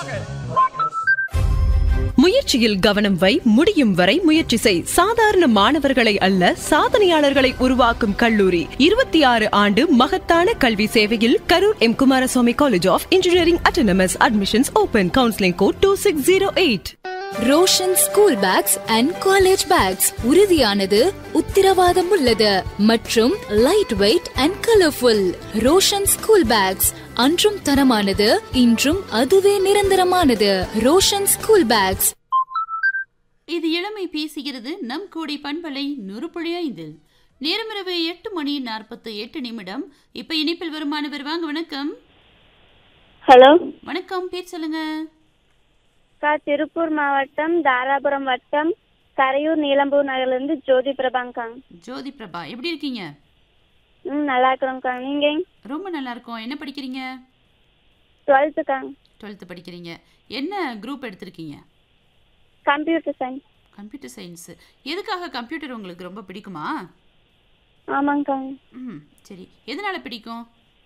முயற்சியில் கவனம் வை முடியும் வரை முயற்சி செய் சாதாரண மாணவர்களை அல்ல சாதனையாளர்களை உருவாக்கும் கல்லூரி இருபத்தி ஆறு ஆண்டு மகத்தான கல்வி சேவையில் Karur M Kumaraswamy college of engineering autonomous admissions open counselling code two six zero eight Roshan school bags and college bags உறுதியானது உத்திரவாதம் உள்ளது மற்றும் light weight and colourful Roshan school bags அன்றும் தரமானது இன்றும் அதுவே நிரந்தரமானது ரோஷன் ஸ்கூல் பேக்ஸ் இது இளமை பேசுகிறது நம் கோடி பண்பலை நூறுபுழி ஐந்தில் நேரமிரவு எட்டு மணி நாற்பத்து எட்டு நிமிடம் இப்ப இனிப்பில் வருமானவர் வாங்க வணக்கம் ஹலோ வணக்கம் பேர் சொல்லுங்க அக்கா திருப்பூர் மாவட்டம் தாராபுரம் வட்டம் கரையூர் நீலம்பூர் நகர்லேருந்து ஜோதி பிரபாங்காங்க ஜோதி பிரபா எப்படி இருக்கீங்க ம் நல்லா இருக்கிறோம்க்கா நீங்கள் ரொம்ப நல்லா இருக்கோம் என்ன படிக்கிறீங்க டுவெல்த்துக்காங்க டுவெல்த்து படிக்கிறீங்க என்ன குரூப் எடுத்திருக்கீங்க கம்ப்யூட்டர் சயின்ஸ் கம்ப்யூட்டர் சயின்ஸ் எதுக்காக கம்ப்யூட்டர் உங்களுக்கு ரொம்ப பிடிக்குமா ஆமாங்க்கா ம் சரி எதனால பிடிக்கும்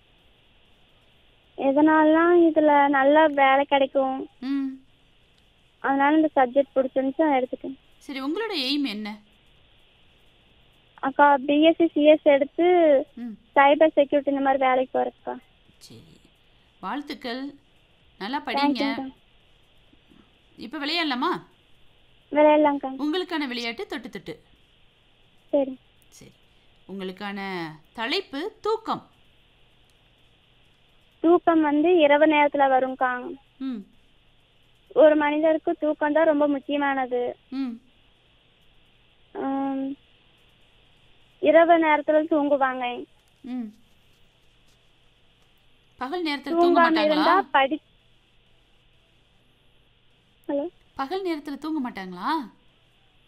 எதனாலாம் இதில் நல்ல வேலை கிடைக்கும் ம் அதனால இந்த சப்ஜெக்ட் பிடிச்சிருந்துச்சு அதை எடுத்துட்டேன் சரி உங்களோட எய்ம் என்ன அக்கா பிஎஸ்சி சிஎஸ் எடுத்து ம் சைபர் செக்யூரிட்டி இந்த மாதிரி வேலைக்கு போகிறதுக்கா சரி வாழ்த்துக்கள் நல்லா படிங்க தேங்க்யூக்கா இப்போ விளையாடலாமா விளையாடலாங்க்கா உங்களுக்கான விளையாட்டு தொட்டு தொட்டு சரி சரி உங்களுக்கான தலைப்பு தூக்கம் தூக்கம் வந்து இரவு நேரத்தில் வரும்க்கா ம் ஒரு மனிதருக்கு தூக்கம் தான் ரொம்ப முக்கியமானது ம் ஆம், இரவு நேரத்தில் தூங்குவாங்க ம் பகல் நேரத்தில் தூங்க தூங்காம மாட்டாங்களா இருந்தா படி ஹலோ பகல் நேரத்தில் தூங்க மாட்டாங்களா